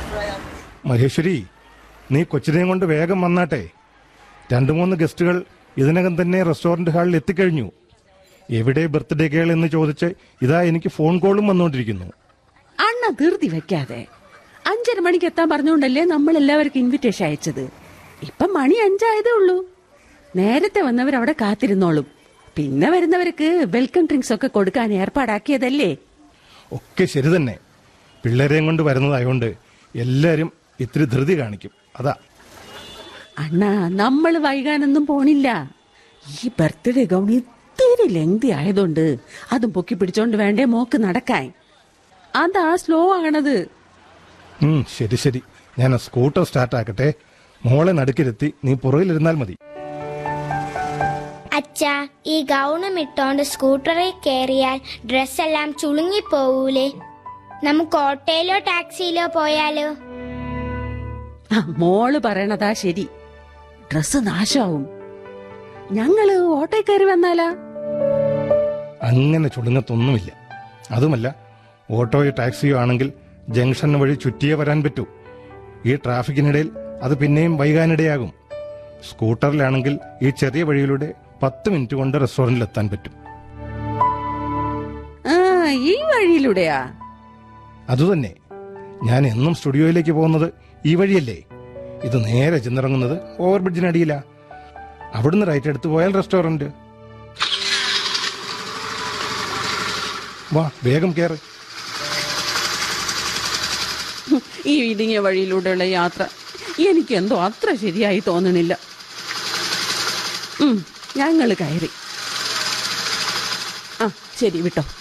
മഹേശ്വരി നീ കൊച്ചിനെയും കൊണ്ട് വേഗം വന്നാട്ടെ രണ്ടു മൂന്ന് ഗസ്റ്റുകൾ ഇതിനകം തന്നെ റെസ്റ്റോറന്റ് ഹാളിൽ എത്തിക്കഴിഞ്ഞു എവിടെ ബർത്ത്ഡേ കേൾ എന്ന് ചോദിച്ച് ഇതാ എനിക്ക് ഫോൺ കോളും വന്നുകൊണ്ടിരിക്കുന്നു അണ്ണ ധൃതി വെക്കാതെ അഞ്ചര മണിക്ക് എത്താൻ പറഞ്ഞുകൊണ്ടല്ലേ നമ്മൾ എല്ലാവർക്കും ഇൻവിറ്റേഷൻ അയച്ചത് ഇപ്പൊ മണി അഞ്ചായതേ ഉള്ളൂ നേരത്തെ വന്നവർ അവിടെ കാത്തിരുന്നോളും പിന്നെ വരുന്നവർക്ക് വെൽക്കം ഡ്രിങ്ക്സ് ഒക്കെ കൊടുക്കാൻ ഏർപ്പാടാക്കിയതല്ലേ ഒക്കെ ശരി തന്നെ പിള്ളേരെയും കൊണ്ട് വരുന്നതായോണ്ട് എല്ലാരും ഇത്തിരി ധൃതി കാണിക്കും അതാ അണ്ണ നമ്മൾ വൈകാനൊന്നും പോണില്ല ഈ ബർത്ത്ഡേ ഗൗൺ ഇത്തിരി ലെങ്തി ആയതുകൊണ്ട് അതും പൊക്കി പിടിച്ചോണ്ട് വേണ്ടേ മോക്ക് നടക്കാൻ അതാ സ്ലോ ആണത് ഉം ശരി ശരി ഞാൻ ആ സ്കൂട്ടർ സ്റ്റാർട്ട് ആക്കട്ടെ മോളെ നടുക്കിരുത്തി നീ പുറകിലിരുന്നാൽ മതി അച്ഛാ ഈ ഗൗണും ഇട്ടോണ്ട് സ്കൂട്ടറിൽ കയറിയാൽ ഡ്രസ്സെല്ലാം ചുളുങ്ങിപ്പോവൂലേ നമുക്ക് ഓട്ടോയിലോ ടാക്സിയിലോ പോയാലോ ആ, മോള് പറയണതാ ശരി ഡ്രസ് നാശാവും ഞങ്ങള് ഓട്ടോ കയറി വന്നാലാ അങ്ങനെ ചുളുങ്ങത്തൊന്നുമില്ല അതുമല്ല ഓട്ടോയോ ടാക്സിയോ ആണെങ്കിൽ ജംഗ്ഷൻ വഴി ചുറ്റിയേ വരാൻ പറ്റൂ ഈ ട്രാഫിക്കിനിടയിൽ അത് പിന്നെയും വൈകാനിടയാകും സ്കൂട്ടറിലാണെങ്കിൽ ഈ ചെറിയ വഴിയിലൂടെ പത്ത് മിനിറ്റ് കൊണ്ട് റെസ്റ്റോറന്റിൽ എത്താൻ പറ്റും ആ ഈ വഴിയിലൂടെയാ അതുതന്നെ ഞാൻ എന്നും സ്റ്റുഡിയോയിലേക്ക് പോകുന്നത് ഈ വഴിയല്ലേ ഇത് നേരെ ചെന്നിറങ്ങുന്നത് ഓവർബ്രിഡ്ജിനടിയിലാ അവിടുന്ന് റൈറ്റ് എടുത്ത് പോയാൽ റെസ്റ്റോറന്റ് വാ വേഗം കയറ് ഈ ഇടുങ്ങിയ വഴിയിലൂടെയുള്ള യാത്ര എനിക്കെന്തോ അത്ര ശരിയായി തോന്നണില്ല ഉം, ഞങ്ങള് കയറി ആ ശരി വിട്ടോ